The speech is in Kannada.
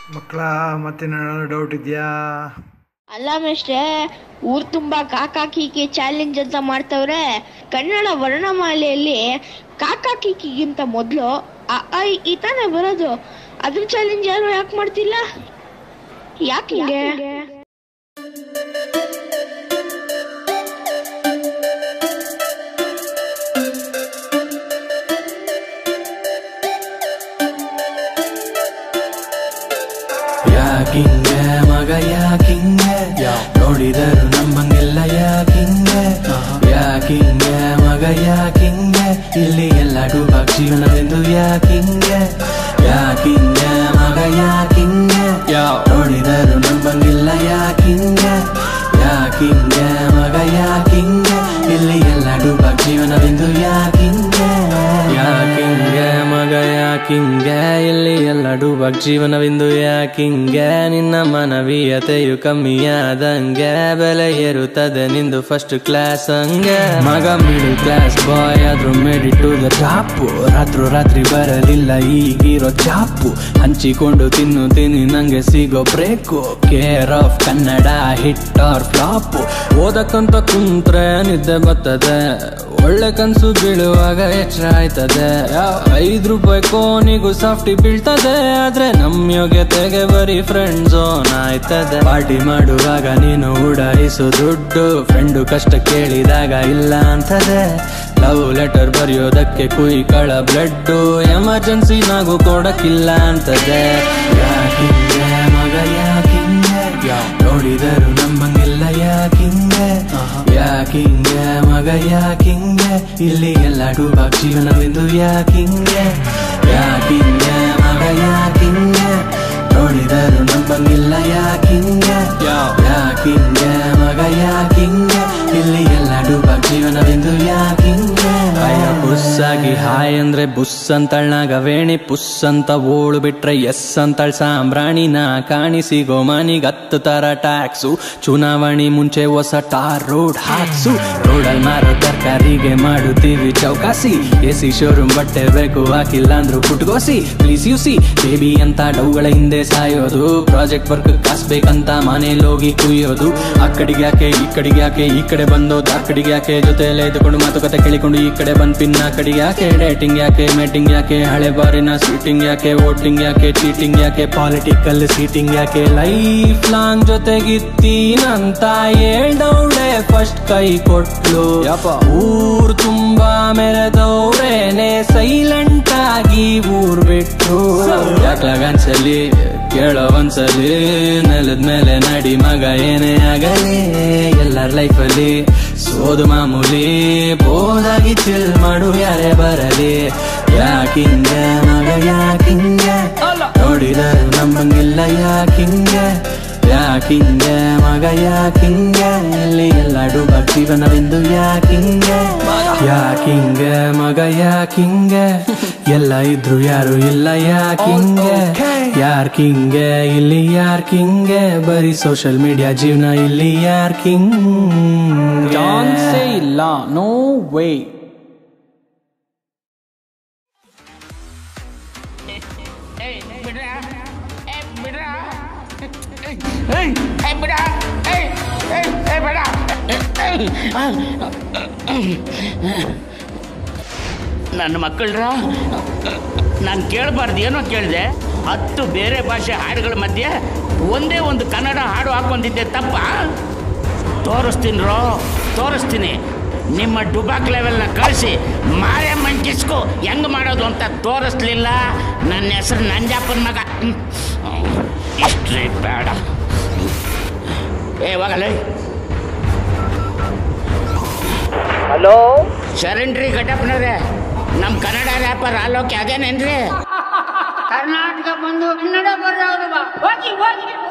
ಮಕ್ಕಳ ಮತ್ತೇನಾದ್ರು ಡೌಟ್ ಇದೆಯಾ ಅಲ್ಲ ಮೇಷ್ಟ್ರೆ ಊರ್ ತುಂಬಾ ಕಾಕಾ ಕೀಕಿ ಚಾಲೆಂಜ್ ಅಂತ ಮಾಡ್ತವ್ರೆ ಕನ್ನಡ ವರ್ಣಮಾಲೆಯಲ್ಲಿ ಕಾಕಾ ಕೀಕಿಗಿಂತ ಮೊದಲು ಅ ಆ, ಇ, ಈ ತಾನೇ ಬರೋದು ಅದ್ರ ಚಾಲೆಂಜ್ ಯಾರು ಯಾಕೆ ಮಾಡ್ತಿಲ್ಲ ಯಾಕೆ ಹಿಂಗೆ ಯಾಕಿಂಗೆ ಮಗ ಯಾಕಿಂಗೆ ನೋಡಿದರು ನಮ್ಮಂಗೆಲ್ಲ ಯಾಕಿಂಗೆ ಯಾಕಿಂಗೆ ಮಗ ಯಾಕಿಂಗೆ ಇಲ್ಲಿ ಎಲ್ಲರೂ ಜೀವನವೆಂದು ಯಾಕಿಂಗೆ ಯಾಕಿಂಗೆ ಮಗ ಯಾಕಿಂಗೆ ನೋಡಿದರು ನಮ್ಮಂಗೆಲ್ಲ ಯಾಕಿಂಗೆ ಯಾಕಿಂಗೆ ಮಗ ಯಾಕಿಂಗೆ ಇಲ್ಲಿ ಎಲ್ಲರೂ ಜೀವನವೆಂದು ಯಾಕಿಂಗೆ ಯಾಕಿಂಗೆ ಮಗ ಯಾಕಿಂಗೆ ಇಲ್ಲಿ ಎಲ್ಲ ಡೂಬಾಗ್ ಜೀವನವಿಂದು ಯಾಕಿಂಗೆ ನಿನ್ನ ಮಾನವೀಯತೆಯು ಕಮ್ಮಿಯಾದಂಗೆ ಬೆಲೆ ಏರುತ್ತದೆ ನಿಂದು ಫಸ್ಟ್ ಕ್ಲಾಸ್ ಹಂಗೆ ಮಗ ಮಿಡಲ್ ಕ್ಲಾಸ್ ಬಾಯ್ ಆದ್ರೂ ಮೇಡಿ ಟು ದ ಟಾಪು ರಾತ್ರು ರಾತ್ರಿ ಬರಲಿಲ್ಲ ಈಗಿರೋ ಚಾಪು ಹಂಚಿಕೊಂಡು ತಿನ್ನು ತಿನ್ನಿ ನಂಗೆ ಸಿಗೋ break care of Kannada hit or flop ಓದಕ್ಕಂತ ಕುಂತ್ರೆ ನಿದ್ದೆ ಬರ್ತದೆ ಒಳ್ಳೆ ಕನ್ಸು ಬೀಳುವಾಗ ಎಚ್ಚರ ಆಯ್ತದೆ ಐದ್ ರೂಪಾಯಿ ಕೋನಿಗೂ ಸಾಫ್ಟಿ ಬೀಳ್ತದೆ ಆದ್ರೆ ನಮ್ ಯೋಗ್ಯತೆಗೆ ಬರೀ ಫ್ರೆಂಡ್ ಝೋನ್ ಆಯ್ತದೆ ಪಾರ್ಟಿ ಮಾಡುವಾಗ ನೀನು ಉಡಾಯಿಸು ದುಡ್ಡು ಫ್ರೆಂಡು ಕಷ್ಟ ಕೇಳಿದಾಗ ಇಲ್ಲ ಅಂತದೆ ಲವ್ ಲೆಟರ್ ಬರೆಯೋದಕ್ಕೆ ಕುಯ್ಕಳ ಬ್ಲಡ್ಡು ಎಮರ್ಜೆನ್ಸಿ ನಾವು ಕೊಡಕ್ಕಿಲ್ಲ ಅಂತದೆ ಯಾಕಿಂಗೆ ಮಗ ಯಾಕಿಂಗೆ ನೋಡಿದರು ನಮ್ಮಂಗೆಲ್ಲ ಯಾಕಿಂಗೆ ಯಾಕಿಂಗೆ ಮಗ ಯಾಕಿಂಗೆ ಇಲ್ಲಿ ಎಲ್ಲ ಡೂಬಾಗ್ ಜೀವನವೆಂದು ಯಾಕಿಂಗೆ ಯಾಕಿಂಗೆ ಮಗ ಯಾಕಿಂಗೆ ನೋಡಿದರು ನಮ್ಮಂಗಿಲ್ಲ ಯಾಕಿಂಗೆ ಯಾಕಿಂಗೆ ಮಗ ಯಾಕಿಂಗೆ ಇಲ್ಲಿ ಎಲ್ಲ ಡೂಬಾಗ್ ಜೀವನವೆಂದು ಯಾಕಿಂಗೆ ಅಯ್ಯ ಬುಸ್ಸಾಗಿ ಹಾಯ್ ಅಂದ್ರೆ ಬುಸ್ ಅಂತಳ್ನಾಗ ವೇಣಿ ಪುಸ್ ಅಂತ ಓಳು ಬಿಟ್ರೆ ಎಸ್ ಅಂತಳ್ ಸಾಂಬ್ರಾಣಿನ ಕಾಣಿಸಿಗೋ ಮನಿಗ್ ಹತ್ತು ತರ ಟ್ಯಾಕ್ಸು ಚುನಾವಣೆ ಮುಂಚೆ ಹೊಸ ಟಾರ್ ರೋಡ್ ಹಾಕ್ಸು ರೋಡಲ್ ಮಾರೋ ತರಕಾರಿಗೆ ಮಾಡುತ್ತೀವಿ ಚೌಕಾಸಿ ಎ ಸಿ ಶೋರೂಮ್ ಬಟ್ಟೆ ಬೇಕು ಹಾಕಿಲ್ಲ ಅಂದ್ರು ಪುಟ್ಗೋಸಿ ಪ್ಲೀಸ್ ಯು ಸಿ ಬೇಬಿ ಅಂತ ಡೌಗಳ ಹಿಂದೆ ಸಾಯೋದು ಪ್ರಾಜೆಕ್ಟ್ ವರ್ಕ್ ಕಾಸ್ಬೇಕಂತ ಮನೇಲಿ ಹೋಗಿ ಕುಯ್ಯೋದು ಆ ಕಡೆಗೆ ಯಾಕೆ ಈ ಕಡೆಗೆ ಯಾಕೆ ಈ ಕಡೆ ಬಂದೋದು ಆ ಕಡೆಗೆ ಯಾಕೆ ಜೊತೆಯಲ್ಲೇ ಇದ್ಕೊಂಡು ಮಾತುಕತೆ ಕೇಳಿಕೊಂಡು ಈ ಕಡೆ ಬಂದ್ ಪಿನ್ನ ಕಡೆಗೆ ಯಾಕೆ ಡೇಟಿಂಗ್ ಯಾಕೆ ಮೇಟಿಂಗ್ ಯಾಕೆ ಹಳೆ ಬಾರಿನ ಸ್ವೀಟಿಂಗ್ ಯಾಕೆ ವೋಟಿಂಗ್ ಯಾಕೆ ಚೀಟಿಂಗ್ ಯಾಕೆ ಪಾಲಿಟಿಕಲ್ ಸೀಟಿಂಗ್ ಯಾಕೆ ಲೈಫ್ ಲಾಂಗ್ ಜೊತೆಗಿತ್ತೀನಂತ ಹೇಳ್ದವಳೆ ಫಸ್ಟ್ ಕೈ ಕೊಟ್ಲು ಊರ್ ತುಂಬಾ ಮೆರೆದವ್ರೇನೆ ಸೈಲೆಂಟ್ ಆಗಿ ಊರ್ ಬಿಟ್ಟು ಯಾಕ್ಲಾಗನ್ಸಲಿ ಕೇಳೋ ಒಂದ್ಸಲಿ ನೆಲದ ಮೇಲೆ ನಡಿ ಮಗ ಏನೇ ಆಗಲಿ ಎಲ್ಲರ ಲೈಫಲ್ಲಿ ಸೋದು ಮಾಮೂಲಿ ಬೋದಾಗಿ ಚಿಲ್ ಮಾಡು ಯಾರೇ ಬರಲಿ ಯಾಕಿಂಗೆ ಮಗ ಯಾಕಿಂಗೆ ನೋಡಿದರು ನಮ್ಮಂಗಿಲ್ಲ ಯಾಕಿಂಗೆ ಯಾಕಿಂಗೆ ಮಗ ಯಾಕಿಂಗೆ ಇಲ್ಲಿ ಎಲ್ಲ ಡೂಬಾಗ್ ಜೀವನವೆಂದು ಯಾಕಿಂಗೆ ಯಾಕಿಂಗೆ ಮಗ ಯಾಕಿಂಗೆ ಎಲ್ಲ ಇದ್ರು ಯಾರು ಇಲ್ಲ ಯಾಕಿಂಗೆ ಯಾರ್ ಕಿಂಗೆ ಇಲ್ಲಿ ಯಾರ್ ಕಿಂಗೆ ಬರೀ ಸೋಷಿಯಲ್ ಮೀಡಿಯಾ ಜೀವನ ಇಲ್ಲಿ ಯಾರ್ ಕಿಂಗ್ ಚಾನ್ಸೇ ಇಲ್ಲ ನೋ ವೇ ನನ್ನ ಮಕ್ಕಳ್ರ ನಾನು ಕೇಳಬಾರ್ದು ಏನೋ ಕೇಳಿದೆ ಹತ್ತು ಬೇರೆ ಭಾಷೆ ಹಾಡುಗಳ ಮಧ್ಯೆ ಒಂದೇ ಒಂದು ಕನ್ನಡ ಹಾಡು ಹಾಕೊಂಡಿದ್ದೆ ತಪ್ಪ ತೋರಿಸ್ತೀನಿ ರೋ ತೋರಿಸ್ತೀನಿ ನಿಮ್ಮ ಡುಬಾಕ್ ಲೆವೆಲ್ನ ಕಳಿಸಿ ಮಾರೆ ಮಂಟಿಸ್ಕೊ ಹೆಂಗೆ ಮಾಡೋದು ಅಂತ ತೋರಿಸ್ಲಿಲ್ಲ ನನ್ನ ಹೆಸರು ನಂಜಪ್ಪನ ಮಗ ಇಷ್ಟ್ರಿ ಬೇಡ ಏ ಹೋಗಲೇ ಹಲೋ ಶರಣ್ರಿ ಘಟಪ್ನವ್ರೆ ನಮ್ಮ ಕನ್ನಡ ರ್ಯಾಪರ್ ಆಲೋಕೆ ಅದೇನೇನ್ರಿ ಕರ್ನಾಟಕ ಬಂದು ಕನ್ನಡ ಬರೋದು ಹೋಗಿ ಹೋಗಿ